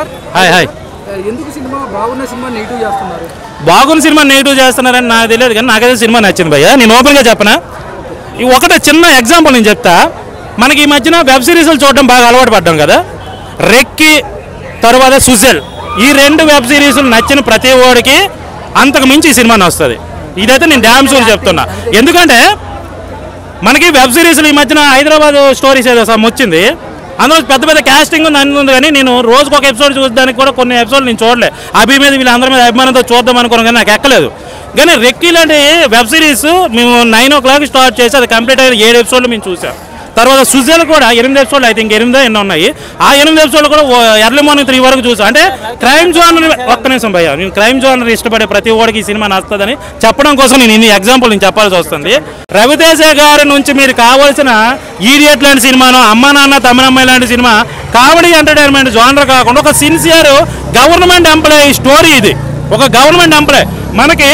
Sir hi hi ఎందుకు cinema బాగున్న cinema negative చేస్తున్నారు బాగున్న సినిమా నెగిటివ్ చేస్తున్నారని నాకు తెలియదు కానీ నాకైతే సినిమా నచ్చింది భయ్య నేను ఓపెన్గా చెప్పనా ఈ ఒకటే చిన్న ఎగ్జాంపుల్ నేను చెప్తా మనకి ఈ మధ్యన వెబ్ సిరీస్లు చూడడం బాగా అలవాటు పడ్డాం కదా రెక్కి తర్వాత సుజెల్ ఈ రెండు వెబ్ సిరీస్లు నచ్చిన ప్రతి ఓడికి అంతకు మించి ఈ సినిమా వస్తుంది ఇదైతే నేను డ్యామ్ షూర్ చెప్తున్నా ఎందుకంటే మనకి వెబ్ సిరీస్లు ఈ మధ్యన హైదరాబాద్ స్టోరీస్ ఏదో సమ్ వచ్చింది అందులో పెద్ద పెద్ద క్యాస్టింగ్ ఉంది అన్ని ఉంది కానీ నేను రోజుకు ఒక ఎపిసోడ్ చూడడానికి కూడా కొన్ని ఎపిసోడ్ నేను చూడలే అభి మీద వీళ్ళందరి మీద అభిమానంతో చూద్దాం అనుకున్నాను కానీ నాకు ఎక్కలేదు కానీ రెక్కీ లాంటి వెబ్ సిరీస్ మేము నైన్ ఓ క్లాక్ స్టార్ట్ చేసి అది కంప్లీట్ అయిన ఏడు ఎపిసోడ్లు మేము చూసాం తర్వాత సుజల్ కూడా ఎనిమిది ఎపిసోడ్లు అయితే ఇంక ఎనిమిదో ఎన్నో ఉన్నాయి ఆ ఎనిమిది ఎపిసోడ్లు కూడా ఎర్లీ మార్నింగ్ త్రీ వరకు చూసాం అంటే క్రైమ్ జోనర్ ఒక్క నిమిషం భయ్య నేను క్రైమ్ జోనర్ ఇష్టపడే ప్రతి ఓడికి ఈ సినిమా నచ్చుతుందని చెప్పడం కోసం నేను ఇన్ని ఎగ్జాంపుల్ నేను చెప్పాల్సి వస్తుంది రవితేజ గారి నుంచి మీరు కావాల్సిన ఈడియట్ లాంటి సినిమాను అమ్మ నాన్న తమిళమ్మాయి లాంటి సినిమా కామెడీ ఎంటర్టైన్మెంట్ జోనర్ కాకుండా ఒక సిన్సియర్ గవర్నమెంట్ ఎంప్లాయీ స్టోరీ ఇది ఒక గవర్నమెంట్ ఎంప్లాయీ మనకి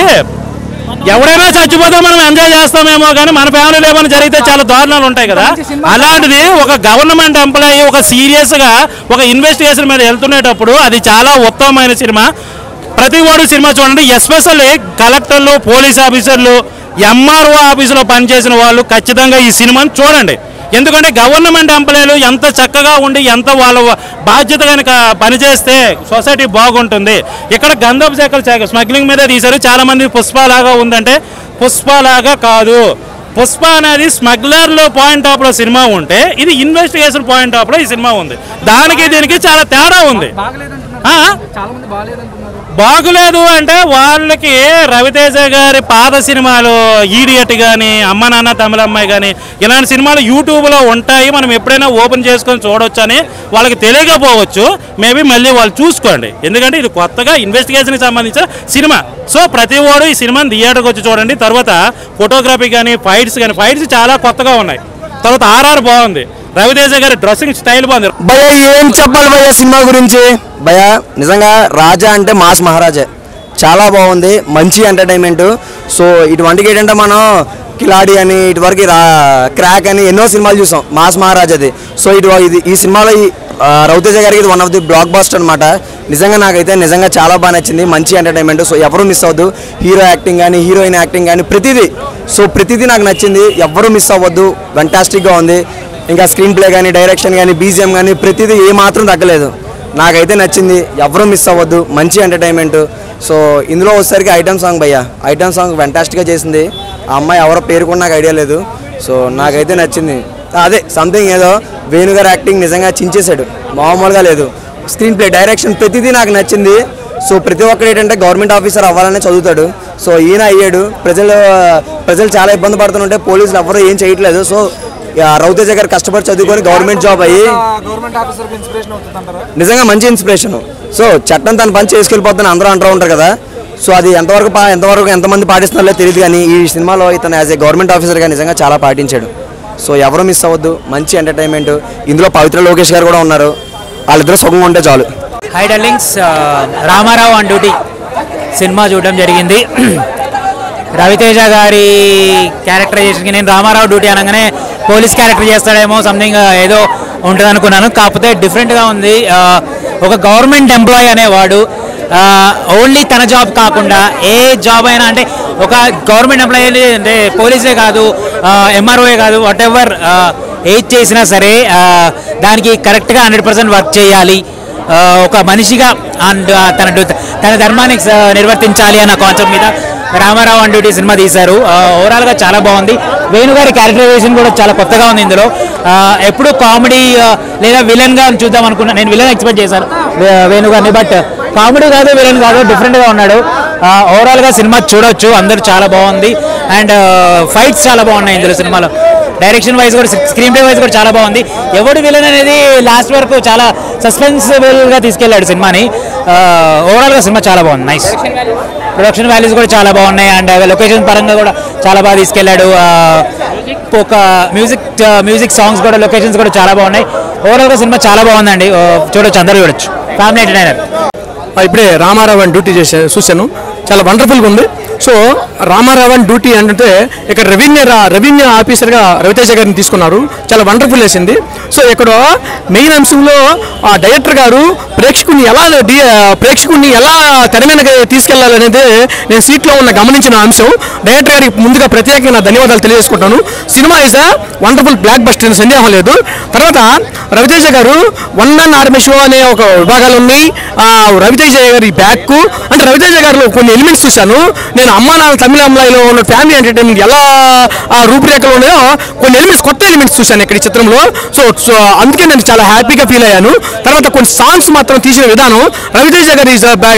ఎవడైనా చచ్చిపోతే మనం ఎంజాయ్ చేస్తామేమో కానీ మన ఫ్యామిలీలో ఏమైనా జరిగితే చాలా దారుణాలు ఉంటాయి కదా అలాంటిది ఒక గవర్నమెంట్ ఎంప్లాయీ ఒక సీరియస్ గా ఒక ఇన్వెస్టిగేషన్ మీద వెళ్తునేటప్పుడు అది చాలా ఉత్తమమైన సినిమా ప్రతి ఓడు సినిమా చూడండి ఎస్పెషల్లీ కలెక్టర్లు పోలీస్ ఆఫీసర్లు ఎంఆర్ఓ ఆఫీసులో పనిచేసిన వాళ్ళు ఖచ్చితంగా ఈ సినిమాని చూడండి ఎందుకంటే గవర్నమెంట్ ఎంప్లాయీలు ఎంత చక్కగా ఉండి ఎంత వాళ్ళ బాధ్యత కనుక పనిచేస్తే సొసైటీ బాగుంటుంది ఇక్కడ గంధపు శాఖలు స్మగ్లింగ్ మీదే తీశారు చాలా మంది పుష్పలాగా ఉందంటే పుష్పలాగా కాదు పుష్ప అనేది స్మగ్లర్లో పాయింట్ ఆఫ్ లో సినిమా ఉంటే ఇది ఇన్వెస్టిగేషన్ పాయింట్ ఆఫ్ లో ఈ సినిమా ఉంది దానికి దీనికి చాలా తేడా ఉంది బాగలేదంటున్నారు ఆ? చాలా మంది బాగలేదంటున్నారు బాగులేదు అంటే వాళ్ళకి రవితేజ గారి పాత సినిమాలు ఈడియట్ కానీ అమ్మ నాన్న తమిళ అమ్మాయి కానీ ఇలాంటి సినిమాలు యూట్యూబ్లో ఉంటాయి మనం ఎప్పుడైనా ఓపెన్ చేసుకొని చూడొచ్చు అని వాళ్ళకి తెలియకపోవచ్చు మేబీ మళ్ళీ వాళ్ళు చూసుకోండి ఎందుకంటే ఇది కొత్తగా ఇన్వెస్టిగేషన్కి సంబంధించిన సినిమా సో ప్రతి ఓడు ఈ సినిమాని థియేటర్కి వచ్చి చూడండి తర్వాత ఫోటోగ్రఫీ కానీ ఫైట్స్ కానీ ఫైట్స్ చాలా కొత్తగా ఉన్నాయి తర్వాత ఆర్ఆర్ బాగుంది రవితేజ గారి డ్రెస్సింగ్ స్టైల్ బాగుంది భయ ఏం చెప్పాలి భయ సినిమా గురించి భయ నిజంగా రాజా అంటే మాస్ మహారాజే చాలా బాగుంది మంచి ఎంటర్టైన్మెంట్ సో ఇటువంటికి ఏంటంటే మనం కిలాడి అని ఇటువరకు రా క్రాక్ అని ఎన్నో సినిమాలు చూసాం మాస్ మహారాజాది సో ఇటు ఇది ఈ సినిమాలో ఈ ఆ, రవితేజ గారికి ఇది వన్ ఆఫ్ ది బ్లాక్ బాస్టర్ అనమాట నిజంగా నాకైతే నిజంగా చాలా బాగా నచ్చింది మంచి ఎంటర్టైన్మెంట్ సో ఎవరు మిస్ అవ్వద్దు హీరో యాక్టింగ్ కానీ హీరోయిన్ యాక్టింగ్ కానీ ప్రతిదీ సో ప్రతిదీ నాకు నచ్చింది ఎవరు మిస్ అవ్వద్దు ఫంటాస్టిక్గా ఉంది ఇంకా స్క్రీన్ ప్లే కానీ డైరెక్షన్ కానీ బీజిఎం కానీ ప్రతిదీ ఏ మాత్రం తగ్గలేదు నాకైతే నచ్చింది ఎవరు మిస్ అవ్వద్దు మంచి ఎంటర్టైన్మెంట్ సో ఇందులో వచ్చేసరికి ఐటమ్ సాంగ్ భయ్య ఐటమ్ సాంగ్ ఫెంటాస్టిక్గా చేసింది ఆ అమ్మాయి ఎవరో పేరు కూడా నాకు ఐడియా లేదు సో నాకైతే నచ్చింది అదే సంథింగ్ ఏదో వేణుగారు యాక్టింగ్ నిజంగా చించేశాడు మామూలుగా లేదు స్క్రీన్ ప్లే డైరెక్షన్ ప్రతిదీ నాకు నచ్చింది సో ప్రతి ఒక్కరు ఏంటంటే గవర్నమెంట్ ఆఫీసర్ అవ్వాలని చదువుతాడు సో ఈయన అయ్యాడు ప్రజలు ప్రజలు చాలా ఇబ్బంది పడుతుంటే పోలీసులు ఎవరు ఏం చేయట్లేదు సో ఆ, రవితేజ గారు కష్టపడి చదువుకొని గవర్నమెంట్ జాబ్ అయ్యి గవర్నమెంట్ ఆఫీసర్కి ఇన్స్పిరేషన్ అవుతుంది అంటారా నిజంగా మంచి ఇన్స్పిరేషన్ సో చట్టం తన పని చేసుకెళ్ళిపోతుందని అందరూ అంటూ ఉంటారు కదా సో అది ఎంతవరకు పా- ఎంతవరకు ఎంతమంది పాటిస్తున్నారో తెలియదు కానీ ఈ సినిమాలో ఇతను యాజ్ ఏ గవర్నమెంట్ ఆఫీసర్గా నిజంగా చాలా పాటించాడు సో ఎవరు మిస్ అవ్వద్దు మంచి ఎంటర్టైన్మెంట్ ఇందులో పవిత్ర లోకేష్ గారు కూడా ఉన్నారు వాళ్ళిద్దరూ సుఖంగా ఉంటే చాలు hi darlings Ramarao on duty cinema చూడడం జరిగింది రవితేజ గారి క్యారెక్టరైజేషన్కి నేను రామారావు డ్యూటీ అనగానే పోలీస్ క్యారెక్టర్ చేస్తాడేమో సంథింగ్ ఏదో ఉంటుంది అనుకున్నాను కాకపోతే డిఫరెంట్గా ఉంది ఆ, ఒక గవర్నమెంట్ ఎంప్లాయీ అనేవాడు ఓన్లీ తన జాబ్ కాకుండా ఏ జాబ్ అయినా అంటే ఒక గవర్నమెంట్ ఎంప్లాయీ అంటే పోలీసే కాదు ఎంఆర్ఓఏ కాదు వాట్ ఎవర్ ఏది చేసినా సరే ఆ, దానికి కరెక్ట్గా హండ్రెడ్ పర్సెంట్ వర్క్ చేయాలి ఆ, ఒక మనిషిగా అండ్ ఆ, తన డు- తన ధర్మాన్ని స- నిర్వర్తించాలి అన్న కాన్సెప్ట్ మీద రామారావు అండ్ డ్యూటీ సినిమా తీశారు ఓవరాల్ గా చాలా బాగుంది వేణు గారి క్యారెక్టరైజేషన్ కూడా చాలా కొత్తగా ఉంది ఇందులో ఆ, ఎప్పుడు కామెడీ లేదా విలన్ గా చూద్దాం అనుకున్నా నేను విలన్ ఎక్స్పెక్ట్ చేశాను వే- వేణు గారిని బట్ కామెడీ కాదు విలన్ కాదు డిఫరెంట్ గా ఉన్నాడు ఓవరాల్ గా సినిమా చూడొచ్చు అందరూ చాలా బాగుంది అండ్ ఫైట్స్ చాలా బాగున్నాయి ఇందులో సినిమాలో డైరెక్షన్ వైజ్ కూడా స్క్రీన్ ప్లే వైజ్ కూడా చాలా బాగుంది ఎవడు విలన్ అనేది లాస్ట్ వరకు చాలా సస్పెన్సిబుల్ గా తీసుకెళ్లాడు సినిమాని ఓవరాల్ గా సినిమా చాలా బాగుంది నైస్ ప్రొడక్షన్ వాల్యూస్ కూడా చాలా బాగున్నాయి అండ్ లొకేషన్ పరంగా కూడా చాలా బాగా తీసుకెళ్లాడు ఆ, ఒక మ్యూజిక్ మ్యూజిక్ సాంగ్స్ కూడా లొకేషన్స్ కూడా చాలా బాగున్నాయి ఓవరాల్ గా సినిమా చాలా బాగుందండి ఆ, చూడొచ్చు అందరూ చూడొచ్చు ఫ్యామిలీ ఎంటర్టైనర్ ఇప్పుడే రామారావు అని డ్యూటీ చేసా చూశాను చాలా వండర్ఫుల్గా ఉంది సో రామారావు అని డ్యూటీ అంటే ఇక్కడ రెవెన్యూ రెవెన్యూ ఆఫీసర్గా రవితేజ గారిని తీసుకున్నారు చాలా వండర్ఫుల్ వేసింది సో ఇక్కడ మెయిన్ అంశంలో ఆ డైరెక్టర్ గారు ప్రేమ ప్రేక్షకుడిని ఎలా డి- ప్రేక్షకుడిని ఎలా తెర మీదకి తీసుకెళ్లాలనేది నేను సీట్లో ఉన్న గమనించిన అంశం డైరెక్టర్ గారికి ముందుగా ప్రత్యేకంగా నా ధన్యవాదాలు తెలియజేసుకుంటాను cinema is a wonderful blockbuster సందేహం లేదు తర్వాత రవితేజ గారు వన్ మ్యాన్ ఆర్మీ షో అనే ఒక విభాగాలు ఉన్నాయి ఆ, రవితేజ గారి బ్యాక్ అంటే రవితేజ గారిలో కొన్ని ఎలిమెంట్స్ చూశాను నేను అమ్మా నాన్న తమిళ అమ్మాయిలో ఉన్న ఫ్యామిలీ ఎంటర్టైన్మెంట్ ఎలా ఆ రూపురేఖలు ఉన్నాయో కొన్ని ఎలిమెంట్స్ కొత్త ఎలిమెంట్స్ చూశాను ఇక్కడ ఈ చిత్రంలో సో సో అందుకే నేను చాలా హ్యాపీగా ఫీల్ అయ్యాను తర్వాత కొన్ని సాంగ్స్ మాత్రం తీసిన విధానం రవితేజ గారి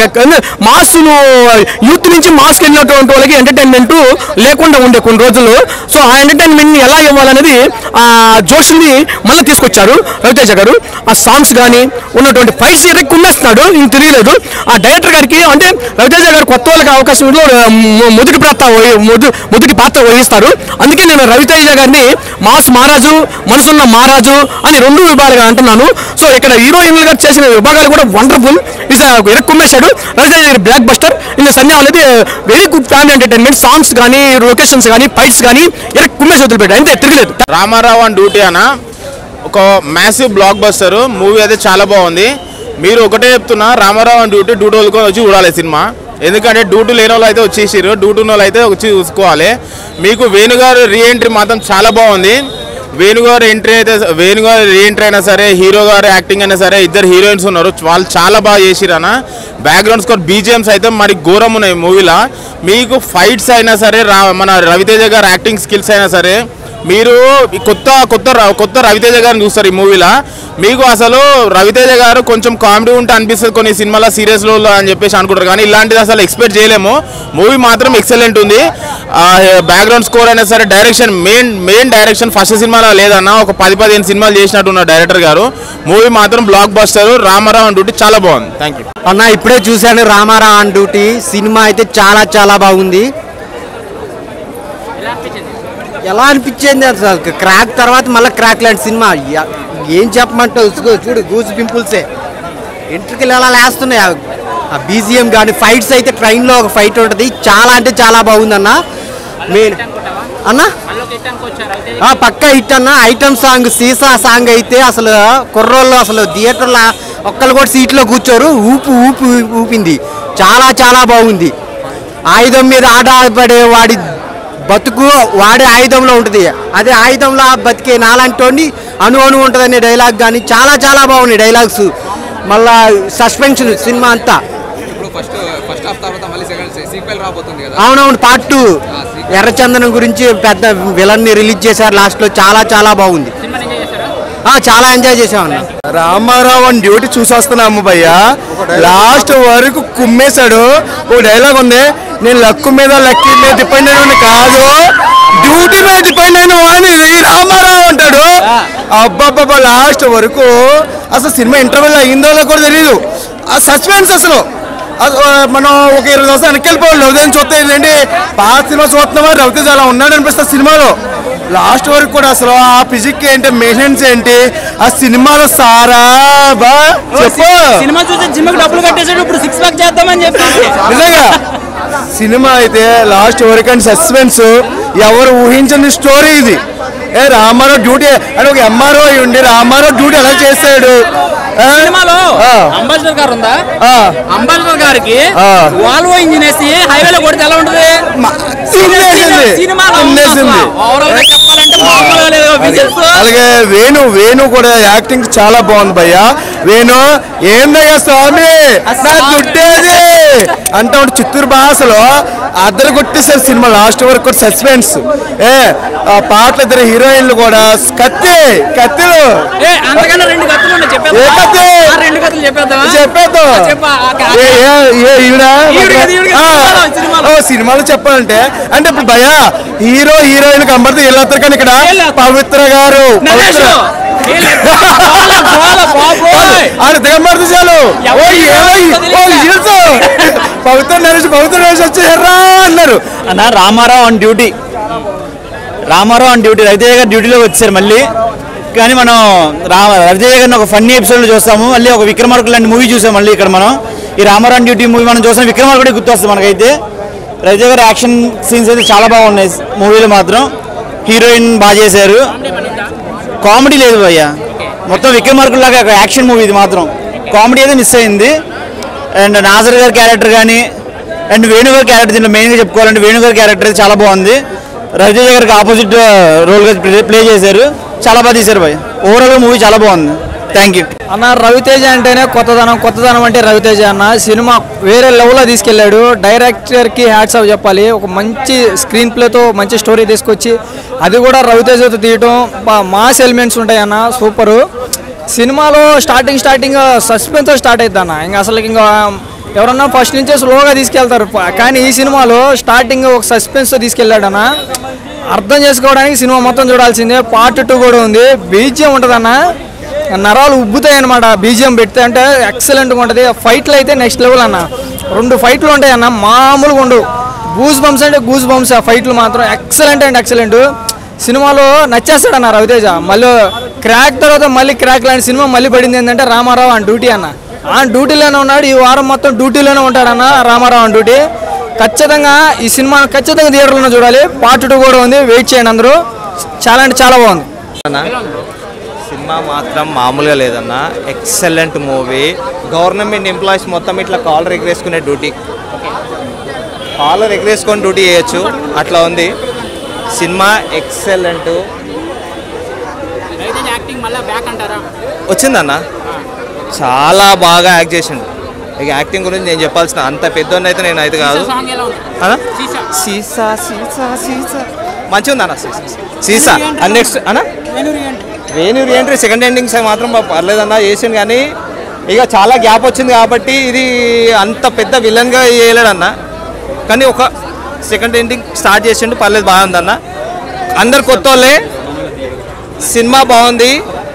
మాస్ను యూత్ నుంచి మాస్కి వెళ్ళినటువంటి వాళ్ళకి ఎంటర్టైన్మెంట్ లేకుండా ఉండే కొన్ని రోజులు సో ఆ ఎంటర్టైన్మెంట్ ని ఎలా ఇవ్వాలనేది ఆ జోష్ని మళ్ళీ తీసుకొచ్చారు రవితేజ గారు ఆ సాంగ్స్ కానీ ఉన్నటువంటి ఫైట్స్ కుమ్మేస్తున్నాడు ఇంక తెలియలేదు ఆ డైరెక్టర్ గారికి అంటే రవితేజ గారు కొత్త వాళ్ళకి అవకాశం ఇవ్వడంలో, మొ- మొదటి పాత్ర వహి- మొద- మొదటి పాత్ర వహిస్తారు అందుకే నేను రవితేజ గారిని మాస్ మహారాజు మనసున్న మహారాజు అని రెండు విభాగాలుగా అంటున్నాను సో ఇక్కడ హీరోయిన్లు గారు చేసిన విభాగాలు కూడా వండర్ఫుల్ ఇస్ కుమ్మేశాడు రవితేజ గారి బ్లాక్ బస్టర్ ఇందులో సందేహం లేదు very good family entertainment songs కానీ లొకేషన్స్ కానీ ఫైట్స్ కానీ ఇరక్ కుమ్మేసి వదిలిపెట్టాడు అంతే తిరగలేదు రామారావు అండ్ డ్యూటీ అన్న ఒక మ్యాసివ్ బ్లాక్ బస్టర్ మూవీ అయితే చాలా బాగుంది మీరు ఒకటే చెప్తున్నా రామారావు అండ్ డ్యూటీ డ్యూటీ వాళ్ళకొని వచ్చి చూడాలి సినిమా ఎందుకంటే డ్యూటీ లేని వాళ్ళు అయితే వచ్చేసారు డ్యూటీ ఉన్న వాళ్ళు అయితే వచ్చి చూసుకోవాలి మీకు వేణుగారు రీఎంట్రీ మాత్రం చాలా బాగుంది వేణుగారు ఎంట్రీ అయితే వేణుగారు రీఎంట్రీ అయినా సరే హీరో గారు యాక్టింగ్ అయినా సరే ఇద్దరు హీరోయిన్స్ ఉన్నారు వాళ్ళు చాలా బాగా చేసిరన్న బ్యాక్గ్రౌండ్ స్కోర్ బీజిఎమ్స్ అయితే మరి ఘోరం ఉన్నాయి మూవీలో మీకు ఫైట్స్ అయినా సరే రా మన రవితేజ గారు యాక్టింగ్ స్కిల్స్ అయినా సరే మీరు ఈ కొత్త కొత్త ర- కొత్త రవితేజ గారిని చూస్తారు ఈ మూవీలో మీకు అసలు రవితేజ గారు కొంచెం కామెడీ ఉంటే అనిపిస్తుంది కొన్ని సినిమాలో సీరియస్ రోల్ అని చెప్పేసి అనుకుంటారు కానీ ఇలాంటిది అసలు ఎక్స్పెక్ట్ చేయలేము మూవీ మాత్రం ఎక్సలెంట్ ఉంది బ్యాక్గ్రౌండ్ స్కోర్ అయినా సరే direction main main direction first సినిమాలో లేదన్న ఒక పది పదిహేను సినిమాలు చేసినట్టు ఉన్న డైరెక్టర్ గారు మూవీ మాత్రం బ్లాక్ బస్టర్ రామారావు అని డ్యూటీ చాలా బాగుంది థ్యాంక్ యూ అన్న ఇప్పుడే చూశాను రామారావు ఆన్ డ్యూటీ సినిమా అయితే చాలా చాలా బాగుంది ఎలా అనిపించింది అసలు క్రాక్ తర్వాత మళ్ళీ క్రాక్ లాంటి సినిమా య- ఏం చెప్పమంటావు ఇసుకో చూడు గూస్ పింపుల్సే ఎంట్రికలు ఎలా లేస్తున్నాయి ఆ- ఆ బీజిఎం కానీ ఫైట్స్ అయితే ట్రైన్లో ఒక ఫైట్ ఉంటుంది చాలా అంటే చాలా బాగుంది అన్న మెయిన్ అన్న ఆ, పక్కా హిట్ అన్న ఐటమ్ సాంగ్ సీసా సాంగ్ అయితే అసలు కుర్రోళ్ళు అసలు థియేటర్లో ఒక్కళ్ళు కూడా సీట్లో కూర్చోరు ఊపు ఊపు ఊపింది చాలా చాలా బాగుంది ఆయుధం మీద ఆధారపడే వాడి బతుకు వాడే ఆయుధంలో ఉంటుంది అదే ఆయుధంలో బతికే నాలాంటి అణు అణు ఉంటుందనే డైలాగ్ కానీ చాలా చాలా బాగున్నాయి డైలాగ్స్ మళ్ళా సస్పెన్షన్ సినిమా అంతా ఇప్పుడు ఫస్ట్ ఫస్ట్ హాఫ్ తర్వాత మళ్ళీ సెకండ్ సీక్వెల్ రాబోతుంది కదా అవునవును పార్ట్ టూ ఎర్రచందనం గురించి పెద్ద విలన్ ని రిలీజ్ చేశారు లాస్ట్ లో చాలా చాలా బాగుంది ఆ, చాలా ఎంజాయ్ చేసామన్న రామారావు అని డ్యూటీ చూసొస్తున్నాము భయ్య లాస్ట్ వరకు కుమ్మేశాడు ఓ డైలాగ్ ఉంది నేను లక్కు మీద లక్కీ మీద డిపెండ్ అయిన కాదు డ్యూటీ మీద డిపెండ్ అయిన వాడిని ఈ రామారావు అంటాడు అబ్బాబ్బా లాస్ట్ వరకు అసలు సినిమా ఇంటర్వెల్ అయిందో లేదో కూడా తెలియదు ఆ సస్పెన్స్ అసలు అది, ఆ, మనం ఒక ఇరవై సంవత్సరాలు వెనక్కి వెళ్ళిపోవాలి రవితేజ చూస్తే ఏంటంటే పాత సినిమా చూస్తున్నామా రవితేజ అలా ఉన్నాడు అనిపిస్తుంది సినిమాలో లాస్ట్ వరకు కూడా అసలు ఆ ఫిజిక్ ఏంటి మెయింటెనెన్స్ ఏంటి ఆ సినిమాలో సారా బా చెప్పు సినిమా చూసి జిమ్కి డబ్బులు కట్టేసాడు ఇప్పుడు సిక్స్ ప్యాక్ చేద్దామని చెప్పి నిజంగా సినిమా అయితే లాస్ట్ వరకు అండ్ సస్పెన్స్ ఎవరు ఊహించని స్టోరీ ఇది ఏ రామారావు డ్యూటీ అంటే ఒక ఎంఆర్ఓ అయి ఉండి రామారావు డ్యూటీ ఎలా చేశాడు ఆ? సినిమాలో ఆ. అంబాసిడర్ గారు ఉందా ఆ. అంబాసిడర్ గారికి ఆ. వాల్వో ఇంజిన్ వేసి హైవేలో కొడితే ఎలా ఉంటది చిందేసింది. సినిమాలో చిందేసింది. ఓవరాల్ గా చెప్పాలంటే మామూలుగా లేదు విజిల్స్ అలాగే వేణు వేణు కూడా యాక్టింగ్ చాలా బాగుంది భయ్య వేణు ఏందయ్యా స్వామి నా దుడ్డేది అంటే ఒకటి చిత్తూరు భాషలో అద్దరు కొట్టేసారు సినిమా లాస్ట్ వరకు కూడా సస్పెన్స్ ఏ ఆ పాటలు ఇద్దరు హీరోయిన్లు కూడా కత్తి కత్తిలు ఏ అంతకన్నా రెండు కథలు ఉన్నాయి ఏ కత్తి? చెప్పేద్దాం ఆ రెండు కథలు చెప్పేద్దాం చెప్పేద్దాం చెప్పు, ఆ క- ఏ, ఏ, ఏ, ఈవిడ? ఈవిడ కదా, ఈవిడ కదా, ఆ, సినిమాలో, సినిమాలో. ఓ, సినిమాలో చెప్పాలంటే అంటే ఇప్పుడు భయ హీరో హీరోయిన్ కంపడితే వీళ్ళందరూ కానీ ఇక్కడ వీళ్ళందరూ. పవిత్ర గారు నరేష్ పవిత్ర వీళ్ళు- చాలా, చాలా బాబోయ్. ఆడ దిగంబడితే చాలు ఓ ఎవరు ఏమో ఈ- ఓ వదిలేసా? ఈడ్చు. పవిత్ర నరేష్ పవిత్ర నరేష్ వచ్చి ఎర్రా అన్నారు అన్న Ramarao on duty Ramarao on duty Raviteja గారు డ్యూటీలో వచ్చారు మళ్ళీ కానీ మనం రా రవితేజ గారిని ఒక ఫన్నీ ఎపిసోడ్లో చూస్తాము మళ్ళీ ఒక విక్రమార్కుడు లాంటి మూవీ చూసాం మళ్ళీ ఇక్కడ మనం ఈ రామారావు ఆన్ డ్యూటీ మూవీ మనం చూసాం విక్రమార్కుడే గుర్తొస్తుంది మనకైతే రవితేజ గారి యాక్షన్ సీన్స్ అయితే చాలా బాగున్నాయి మూవీలో మాత్రం హీరోయిన్ బాగా చేశారు కామెడీ లేదు భయ్య మొత్తం విక్రమార్కుడు లాగా యాక్షన్ మూవీ ఇది మాత్రం కామెడీ అయితే మిస్ అయింది అండ్ నాజర్ గారి క్యారెక్టర్ కానీ అండ్ వేణు గారి క్యారెక్టర్ దీంట్లో మెయిన్గా చెప్పుకోవాలంటే వేణు గారి క్యారెక్టర్ అయితే చాలా బాగుంది రవితేజ గారికి ఆపోజిట్ రోల్గా ప్లే చేశారు చాలా బాగా తీశారు భయ్ ఓవరాల్గా మూవీ చాలా బాగుంది థ్యాంక్ యూ అన్న రవితేజ అంటేనే కొత్తదనం కొత్తదనం అంటే రవితేజ అన్న సినిమా వేరే లెవెల్లో తీసుకెళ్ళాడు డైరెక్టర్కి హ్యాట్స్ ఆఫ్ చెప్పాలి ఒక మంచి స్క్రీన్ ప్లేతో మంచి స్టోరీ తీసుకొచ్చి అది కూడా రవితేజతో తీయటం బా- మాస్ ఎలిమెంట్స్ ఉంటాయి అన్న సూపరు సినిమాలో స్టార్టింగ్ స్టార్టింగ్ సస్పెన్స్తో స్టార్ట్ అవుతుంది అన్న ఇంకా అసలు ఇంకా ఎవరన్నా ఫస్ట్ నుంచే స్లోగా తీసుకెళ్తారు ప- కానీ ఈ సినిమాలో స్టార్టింగ్ ఒక సస్పెన్స్తో తీసుకెళ్ళాడన్న అర్థం చేసుకోవడానికి సినిమా మొత్తం చూడాల్సిందే పార్ట్ టూ కూడా ఉంది బీజియం ఉంటుందన్న నరాలు ఉబ్బుతాయి అనమాట బీజియం పెడితే అంటే ఎక్సలెంట్గా ఉంటుంది ఫైట్లు అయితే నెక్స్ట్ లెవెల్ అన్న రెండు ఫైట్లు ఉంటాయి అన్న మామూలుగా ఉండు గూస్ బంప్స్ అంటే గూస్ బంప్స్ ఆ ఫైట్లు మాత్రం ఎక్సలెంట్ అండ్ ఎక్సలెంట్ సినిమాలో నచ్చేస్తాడన్న రవితేజ మళ్ళీ క్రాక్ తర్వాత మళ్ళీ క్రాక్ లాంటి సినిమా మళ్ళీ పడింది ఏంటంటే రామారావు అని డ్యూటీ అన్న ఆ డ్యూటీలోనే ఉన్నాడు ఈ వారం మొత్తం డ్యూటీలోనే ఉంటాడన్న రామారావు అని డ్యూటీ ఖచ్చితంగా ఈ సినిమా ఖచ్చితంగా థియేటర్లో చూడాలి పార్ట్ టూ కూడా ఉంది వెయిట్ చేయండి అందరూ చాలా అంటే చాలా బాగుంది సినిమా మాత్రం మామూలుగా లేదన్న ఎక్సలెంట్ మూవీ గవర్నమెంట్ ఎంప్లాయీస్ మొత్తం ఇట్లా కాలర్ ఎగరేసుకునే డ్యూటీ కాలర్ ఎగరేసుకొని డ్యూటీ చేయొచ్చు అట్లా ఉంది సినిమా ఎక్సలెంట్ యాక్టింగ్ మళ్ళీ బ్యాక్ అంటారా వచ్చిందన్న చాలా బాగా యాక్ట్ చేసిండు ఇక యాక్టింగ్ గురించి నేను చెప్పాల్సిన అంత పెద్దోడిని అయితే నేను అయితే కాదు సాంగ్ ఎలా ఉంది అన్నా? సీసా సీసా సీసా మంచిగా ఉంది అన్న సీసా సీసా అండ్ నెక్స్ట్ అన్న వేణూరు ఎంట్రీ సెకండ్ ఎండింగ్స్ మాత్రం బా- పర్లేదన్న చేసిండు కానీ ఇక చాలా గ్యాప్ వచ్చింది కాబట్టి ఇది అంత పెద్ద విలన్గా వేయలేడన్న కానీ ఒక సెకండ్ ఎండింగ్ స్టార్ట్ చేసిండు పర్లేదు బాగుందన్న అందరు కొత్త వాళ్ళే సినిమా బాగుంది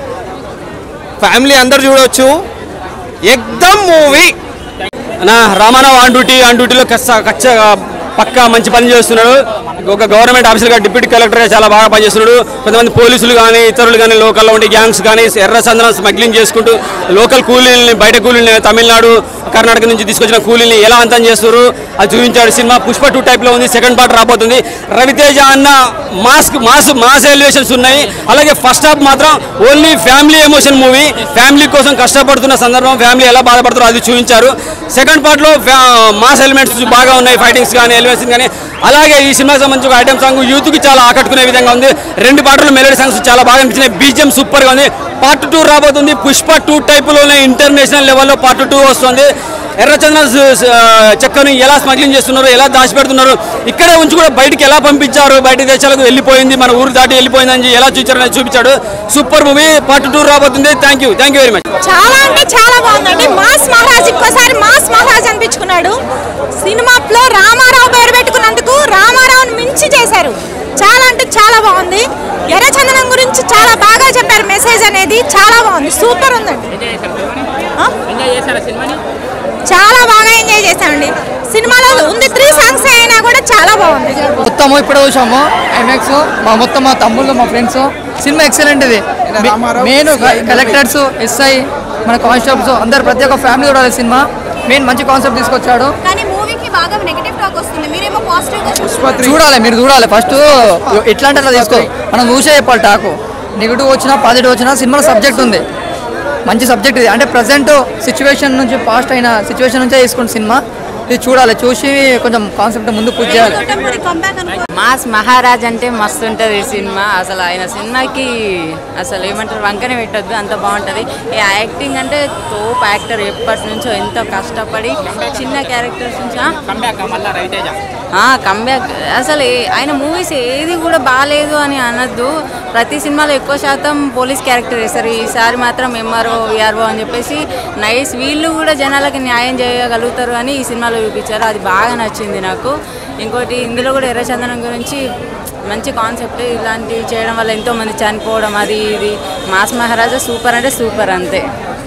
ఫ్యామిలీ అందరు చూడవచ్చు ఎక్దమ్ మూవీ నా రామారావు ఆన్ డ్యూటీ ఆన్ డ్యూటీలో కచ్చ కచ్చ పక్కా మంచి పని చేస్తున్నాడు ఒక గవర్నమెంట్ ఆఫీసర్గా డిప్యూటీ కలెక్టర్గా చాలా బాగా పనిచేస్తున్నాడు కొంతమంది పోలీసులు కానీ ఇతరులు కానీ లోకల్లో ఉండే గ్యాంగ్స్ కానీ ఎర్ర చందనం స్మగ్లింగ్ చేసుకుంటూ లోకల్ కూలీలని బయట కూలీని తమిళనాడు కర్ణాటక నుంచి తీసుకొచ్చిన కూలీని ఎలా అంతం చేస్తారు అది చూపించాడు సినిమా పుష్ప టూ టైప్లో ఉంది సెకండ్ పార్ట్ రాబోతుంది రవితేజ అన్న మాస్క్ మాస్ మాస్ ఎలివేషన్స్ ఉన్నాయి అలాగే ఫస్ట్ హాఫ్ మాత్రం only family emotion movie family కోసం కష్టపడుతున్న సందర్భం ఫ్యామిలీ ఎలా బాధపడుతారో అది చూపించారు సెకండ్ పార్ట్లో మాస్ ఎలిమెంట్స్ బాగా ఉన్నాయి ఫైటింగ్స్ కానీ ఎలిమెంట్స్ కానీ అలాగే ఈ సినిమాకి సంబంధించి ఒక ఐటమ్ సాంగ్ యూత్కి చాలా ఆకట్టుకునే విధంగా ఉంది రెండు పాటలు మెలోడీ సాంగ్స్ చాలా బాగా అనిపించినాయి బీజిఎం సూపర్గా ఉంది పార్ట్ టూ రాబోతుంది పుష్ప టూ టైపులోనే ఇంటర్నేషనల్ లెవెల్లో పార్ట్ టూ వస్తుంది ఎర్రచందన చెక్కను ఎలా స్మగ్లింగ్ చేస్తున్నారు ఎలా దాచిపెడుతున్నారు ఇక్కడే ఉంచి కూడా బయటికి ఎలా పంపించారు బయట దేశాలకు వెళ్ళిపోయింది మన ఊరు దాటి వెళ్ళిపోయిందని ఎలా చూపించారని చూపించాడు సూపర్ మూవీ పార్ట్ టూ రాబోతుంది thank you thank you very much చాలా అంటే చాలా బాగుందండి మాస్ మహారాజ్ ఇంకోసారి మాస్ మహారాజ్ అనిపించుకున్నాడు సినిమాలో రామారావు పేరు పెట్టుకున్నందుకు రామారావుని మించి చేశారు చాలా అంటే చాలా బాగుంది ఎర్రచందనం గురించి చాలా బాగా చెప్పారు మెసేజ్ అనేది చాలా బాగుంది సూపర్ ఉందండి ఆ? చాలా బాగా ఎంజాయ్ చేశామండి సినిమాలో ఉంది త్రీ సాంగ్స్ అయినా కూడా చాలా బాగుంది మొత్తం ఇప్పుడు చూసాము ఐమాక్స్ మా మొత్తం మా తమ్ముళ్ళు మా ఫ్రెండ్స్ సినిమా ఎక్సలెంట్ ఇది మెయిన్ కలెక్టర్స్ ఎస్ఐ మన కానిస్టేబుల్స్ అందరు ప్రతి ఒక్క ఫ్యామిలీ చూడాలి సినిమా మెయిన్ మంచి కాన్సెప్ట్ తీసుకొచ్చాడు కానీ మూవీకి బాగా నెగిటివ్ టాక్ వస్తుంది మీరేమో పాజిటివ్ గా చూస్తున్నారు చూడాలి మీరు చూడాలి ఫస్ట్ ఎట్లా అంటే అట్లా తీసుకో మనం చూసే చెప్పాలి టాకు నెగిటివ్ వచ్చినా పాజిటివ్ వచ్చినా సినిమాలో సబ్జెక్ట్ ఉంది మంచి సబ్జెక్ట్ ఇది అంటే ప్రజెంట్ సిచ్యువేషన్ నుంచి పాస్ట్ అయిన సిచ్యువేషన్ నుంచే తీసుకున్న సినిమా ఇది చూడాలి చూసి కొంచెం కాన్సెప్ట్ ముందు పూజ చేయాలి మాస్ మహారాజ్ అంటే మస్తు ఉంటుంది ఈ సినిమా అసలు ఆయన సినిమాకి అసలు ఏమంటారు వంకనే పెట్టొద్దు అంత బాగుంటుంది ఈ యాక్టింగ్ అంటే తోప్ యాక్టర్ ఎప్పటి నుంచో ఎంతో కష్టపడి చిన్న క్యారెక్టర్స్ నుంచి కంబ్యాక్ అసలు ఏ- ఆయన మూవీస్ ఏది కూడా బాగాలేదు అని అనొద్దు ప్రతి సినిమాలో ఎక్కువ శాతం పోలీస్ క్యారెక్టర్ వేస్తారు ఈసారి మాత్రం ఎంఆర్ఓ విఆర్ఓ అని చెప్పేసి నైస్ వీళ్ళు కూడా జనాలకి న్యాయం చేయగలుగుతారు అని ఈ సినిమాలో చూపించారు అది బాగా నచ్చింది నాకు ఇంకోటి ఇందులో కూడా ఎర్రచందనం గురించి మంచి కాన్సెప్ట్ ఇలాంటివి చేయడం వల్ల ఎంతో మంది చనిపోవడం అది ఇది మాస్ మహారాజా సూపర్ అంటే సూపర్ అంతే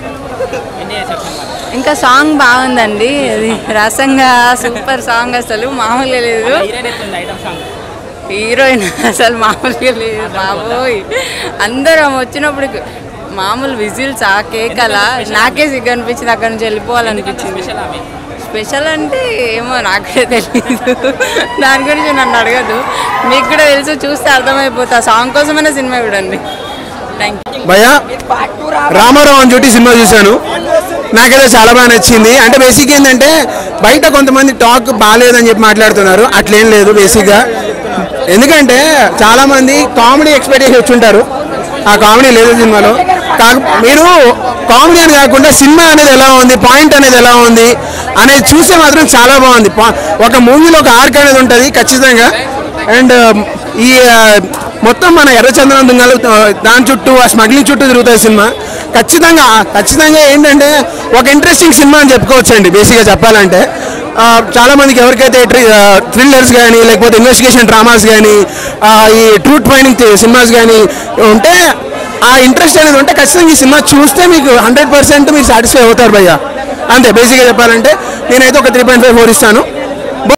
ఇంకా సాంగ్ బాగుందండి అది రసంగా సూపర్ సాంగ్ అసలు మామూలుగా లేదు హీరోయిన్ అసలు మామూలుగా లేదు బాబోయ్ అందరం వచ్చినప్పుడు మామూలు విజిల్స్ ఆ కేకల నాకే సిగ్గు అనిపించింది అక్కడ నుంచి వెళ్ళిపోవాలనిపించింది స్పెషల్ అంటే ఏమో నాకే తెలియదు దాని గురించి నన్ను అడగదు మీకు కూడా తెలుసు చూస్తే అర్థమైపోతా సాంగ్ కోసమైనా సినిమా చూడండి థ్యాంక్ యూ భయ్యా రామారావు అని డ్యూటీ సినిమా చూశాను నాకైతే చాలా బాగా నచ్చింది అంటే బేసిక్ ఏంటంటే బయట కొంతమంది టాక్ బాగాలేదని చెప్పి మాట్లాడుతున్నారు అట్లేం లేదు బేసిక్గా ఎందుకంటే చాలా మంది కామెడీ ఎక్స్పెక్ట్ చేసి వచ్చుంటారు ఆ కామెడీ లేదు సినిమాలో కాక మీరు కామెడీ అని కాకుండా సినిమా అనేది ఎలా ఉంది పాయింట్ అనేది ఎలా ఉంది అనేది చూస్తే మాత్రం చాలా బాగుంది పా- ఒక మూవీలో ఒక ఆర్క్ అనేది ఉంటుంది ఖచ్చితంగా అండ్ ఈ ఆ, మొత్తం మన ఎర్రచందనం దుంగలు ఆ, దాని చుట్టూ ఆ స్మగ్లింగ్ చుట్టూ తిరుగుతుంది సినిమా ఖచ్చితంగా ఖచ్చితంగా ఏంటంటే ఒక ఇంట్రెస్టింగ్ సినిమా అని చెప్పుకోవచ్చండి బేసిక్గా చెప్పాలంటే ఆ, చాలా మందికి ఎవరికైతే థ్రిల్లర్స్ కానీ లేకపోతే ఇన్వెస్టిగేషన్ డ్రామాస్ కానీ ఈ ట్రూత్ ఫైండింగ్ సినిమాస్ కానీ ఉంటే ఆ ఇంట్రెస్ట్ అనేది ఉంటే ఖచ్చితంగా ఈ సినిమా చూస్తే మీకు హండ్రెడ్ పర్సెంట్ మీరు సాటిస్ఫై అవుతారు భయ్య అంతే బేసిక్గా చెప్పాలంటే నేనైతే ఒక త్రీ పాయింట్ ఫైవ్ ఫోర్ ఇస్తాను